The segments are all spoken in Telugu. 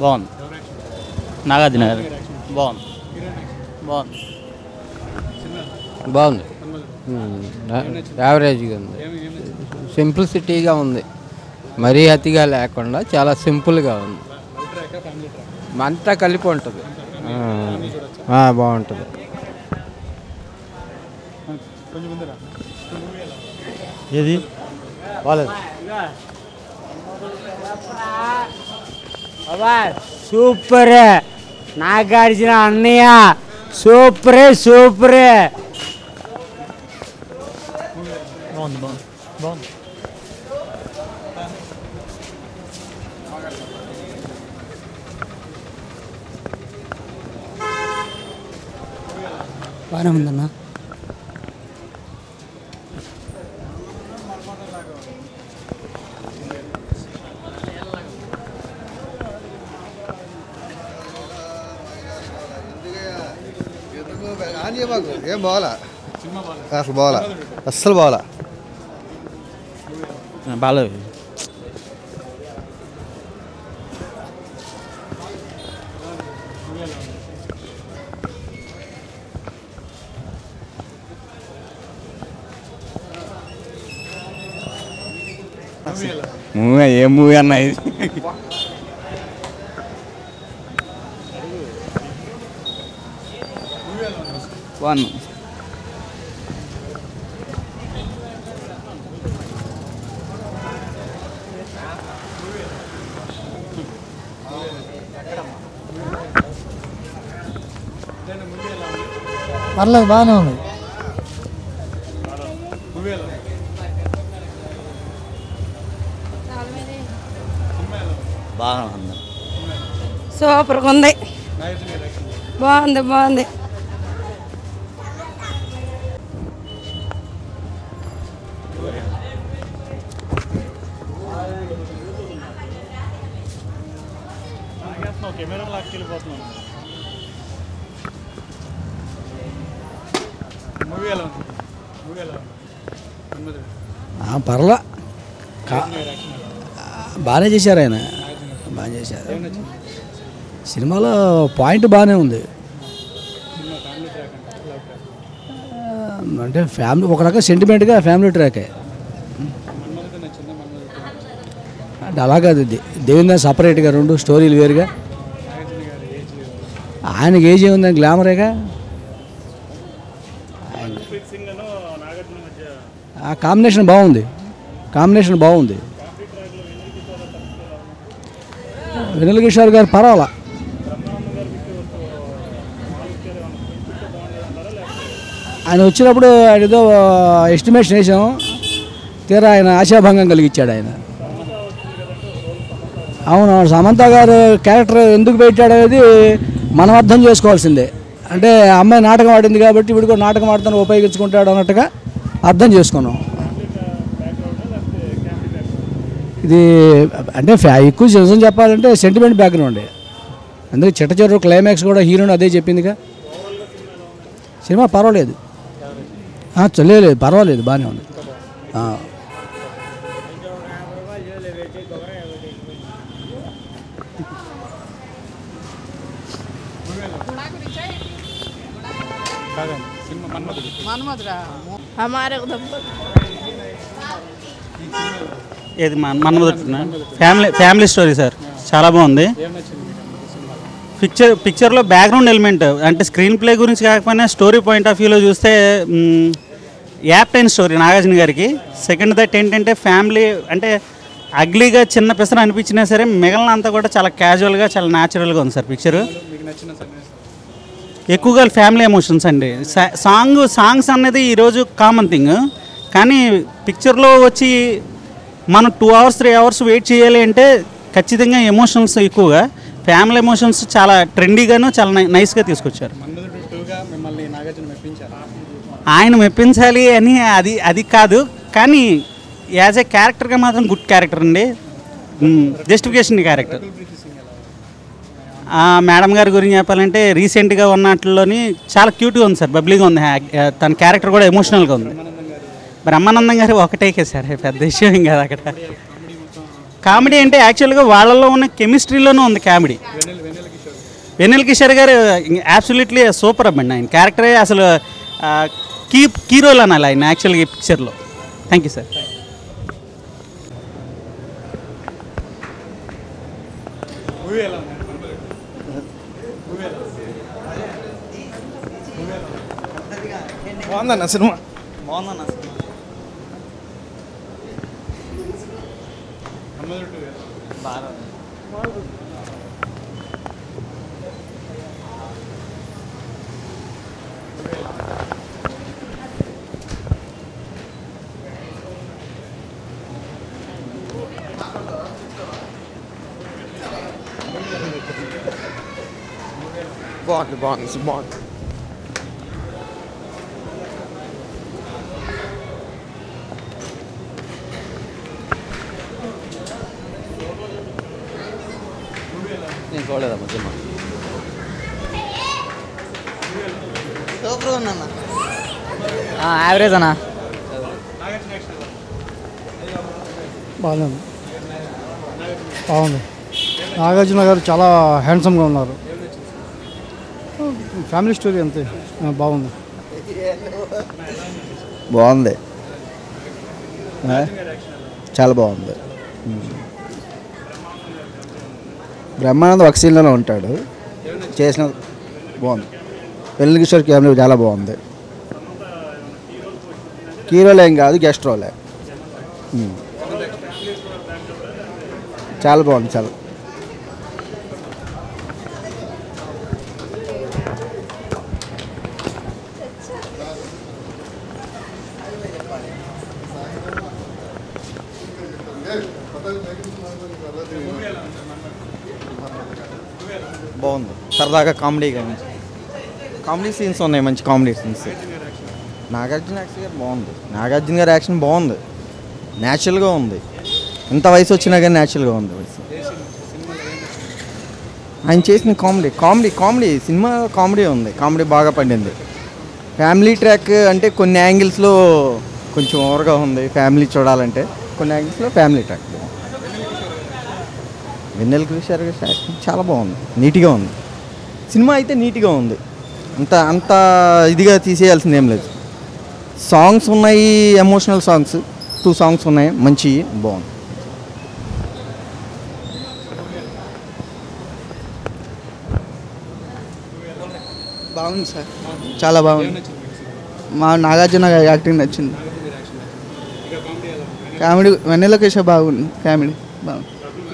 బాగుంది నాగార్జున గారు బాగుంది బాగుంది బాగుంది యావరేజ్గా ఉంది సింప్లిసిటీగా ఉంది మరీ అతిగా లేకుండా చాలా సింపుల్గా ఉంది అంతా కలిపి ఉంటుంది ఆ, ఆ, బాగుంటుంది ఏది బాగాలేదు సూపర్ నాగార్జున అన్నయ్య సూపరే సూపరే బాగుంది బాగుంది బాగుంది బాగానే ఉందన్న ఏం బాగాలా అసలు బాగాలా అస్సలు బాగాలా బాగాలేదు మూవీ ఏ మూవీ అన్న ఇది వన్ పర్లేదు బాగానే ఉంది బాగా ఉంది సూపర్గా ఉంది బాగుంది బాగుంది కెమెరా లాక్కెళ్ళిపోతున్నాను మూవీ ఎలా ఉంది మూవీ ఎలా ఉంది పర్లా బాగానే చేశారు ఆయన బాగా చేశారు సినిమాలో పాయింట్ బాగానే ఉంది ఆ, అంటే ఫ్యామిలీ ఒక రకం సెంటిమెంట్గా ఫ్యామిలీ ట్రాకే అంటే అలాగే అది దేవుని సపరేట్గా రెండు స్టోరీలు వేరుగా ఆయనకి ఏజ్ ఏముందని గ్లామరేగా ఆ కాంబినేషన్ బాగుంది కాంబినేషన్ బాగుంది వెన్నెల కిషోర్ గారు పర్వాలా ఆయన వచ్చినప్పుడు ఆయన ఏదో ఎస్టిమేషన్ వేసాం తీరా ఆయన ఆశాభంగం కలిగించాడు ఆయన అవును సమంత గారు క్యారెక్టర్ ఎందుకు పెట్టాడు అనేది మనం అర్థం చేసుకోవాల్సిందే అంటే ఆ అమ్మాయి నాటకం ఆడింది కాబట్టి వీడు కూడా నాటకం ఆడతాను ఉపయోగించుకుంటాడు అన్నట్టుగా అర్థం చేసుకున్నాం ఇది అంటే ఫ్యా ఎక్కువ నిజం చెప్పాలంటే సెంటిమెంట్ బ్యాక్గ్రౌండ్ అందుకే చిట్ట చివరి క్లైమాక్స్ కూడా హీరోని అదే చెప్పిందిగా సినిమా పర్వాలేదు ఆ, లేదు పర్వాలేదు బాగానే ఉంది ఆ. కాదండి సినిమా మన్మధుడు हमारे उधम ఇది మన మన్మధుడున ఫ్యామిలీ ఫ్యామిలీ స్టోరీ సార్ చాలా బాగుంది ఏం నచ్చింది మీకు ఈ సినిమా పిక్చర్ పిక్చర్లో బ్యాక్గ్రౌండ్ ఎలిమెంట్ అంటే స్క్రీన్ ప్లే గురించి కాకపోయినా స్టోరీ పాయింట్ ఆఫ్ వ్యూలో చూస్తే యాప్ టైన్ స్టోరీ నాగార్జున గారికి సెకండ్ దట్ ఏంటంటే ఫ్యామిలీ అంటే అగ్లీగా చిన్న పిసర అనిపించినా సరే మిగిలిన అంతా కూడా చాలా క్యాజువల్గా చాలా న్యాచురల్గా ఉంది సార్ పిక్చర్ మీకు నచ్చిన సన్నివేశం ఎక్కువగా ఫ్యామిలీ ఎమోషన్స్ అండి సా- సాంగ్ సాంగ్స్ అనేది ఈరోజు కామన్ థింగ్ కానీ పిక్చర్లో వచ్చి మనం two hours three hours wait చేయాలి అంటే ఖచ్చితంగా ఎమోషన్స్ ఎక్కువగా ఫ్యామిలీ ఎమోషన్స్ చాలా ట్రెండీగాను చాలా నై- నైస్గా తీసుకొచ్చారు మన్మధుడు టూగా మిమ్మల్ని నాగార్జున మెప్పించారు ఆయన మెప్పించాలి అని అది అది కాదు కానీ యాజ్ ఏ క్యారెక్టర్గా మాత్రం గుడ్ క్యారెక్టర్ అండి జస్టిఫికేషన్ క్యారెక్టర్ ఆ మేడం గారి గురించి చెప్పాలంటే రీసెంట్గా ఉన్నట్లోని చాలా క్యూట్గా ఉంది సార్ బబ్లీగా ఉంది హ్యా- తన క్యారెక్టర్ కూడా ఎమోషనల్గా ఉంది బ్రహ్మానందం గారు ఒకటే సార్ పెద్ద విషయం ఏం కాదు అక్కడ కామెడీ అంటే యాక్చువల్గా వాళ్ళలో ఉన్న కెమిస్ట్రీలోనే ఉంది కామెడీ వెన్నెల కిషోర్ గారు యాబ్సల్యూట్లీ సూపర్ అవ్వండి ఆయన క్యారెక్టరే అసలు కీ కీ రోల్ అనాలి ఆయన యాక్చువల్గా ఈ పిక్చర్లో థ్యాంక్ యూ సార్ మూవీ ఎలా ఉంది బాగుందన్న సినిమా బాగుందన్న బాగుంది బాగుంది బాగుంది నేను చూడలేదమ్మా సినిమా యావరేజ్ అన్న బాగుంది బాగుంది నాగార్జున గారు చాలా హ్యాండ్సమ్గా ఉన్నారు ఫ్యామిలీ స్టోరీ అంతే ఆ, బాగుంది బాగుంది ఆ? చాలా బాగుంది బ్రహ్మానందం ఒక సీన్లోనే ఉంటాడు చేసిన బాగుంది పెళ్లి కిషోర్ క్యామెరా చాలా బాగుంది హీరోలు ఏం కాదు గెస్ట్ రోలే ఉమ్. చాలా బాగుంది చాలా బాగుంది సరదాగా కామెడీగా ఉంది కామెడీ సీన్స్ ఉన్నాయి మంచి కామెడీ సీన్స్ నాగార్జున యాక్షన్ గారు బాగుంది నాగార్జున గారి యాక్షన్ బాగుంది న్యాచురల్గా ఉంది ఎంత వయసు వచ్చినా కానీ న్యాచురల్గా ఉంది వయసు ఆయన చేసిన comedy comedy comedy cinema comedy ఉంది కామెడీ బాగా పండింది ఫ్యామిలీ ట్రాక్ అంటే కొన్ని యాంగిల్స్లో కొంచెం ఓవర్గా ఉంది ఫ్యామిలీ చూడాలంటే కొన్ని యాంగిల్స్లో ఫ్యామిలీ ట్రాక్ వెన్నెల కిషోర్ గారి యాక్టింగ్ చాలా బాగుంది నీట్గా ఉంది సినిమా అయితే నీట్గా ఉంది అంత అంత ఇదిగా తీసేయాల్సింది ఏం లేదు సాంగ్స్ ఉన్నాయి ఎమోషనల్ సాంగ్స్ టూ సాంగ్స్ ఉన్నాయి మంచి బాగుంది బాగుంది సార్ చాలా బాగుంది మా నాగార్జున గారి యాక్టింగ్ నచ్చింది కామెడీ వెన్నెల కిషోర్ బాగుంది కామెడీ బాగుంది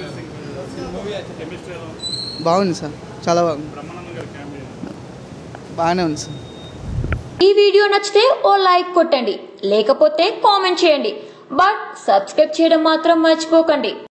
బాగుంది సార్ చాలా బాగుంది బాగానే ఉంది సార్ ఈ వీడియో నచ్చితే ఓ లైక్ కొట్టండి లేకపోతే కామెంట్ చేయండి బట్ సబ్స్క్రైబ్ చేయడం మాత్రం మర్చిపోకండి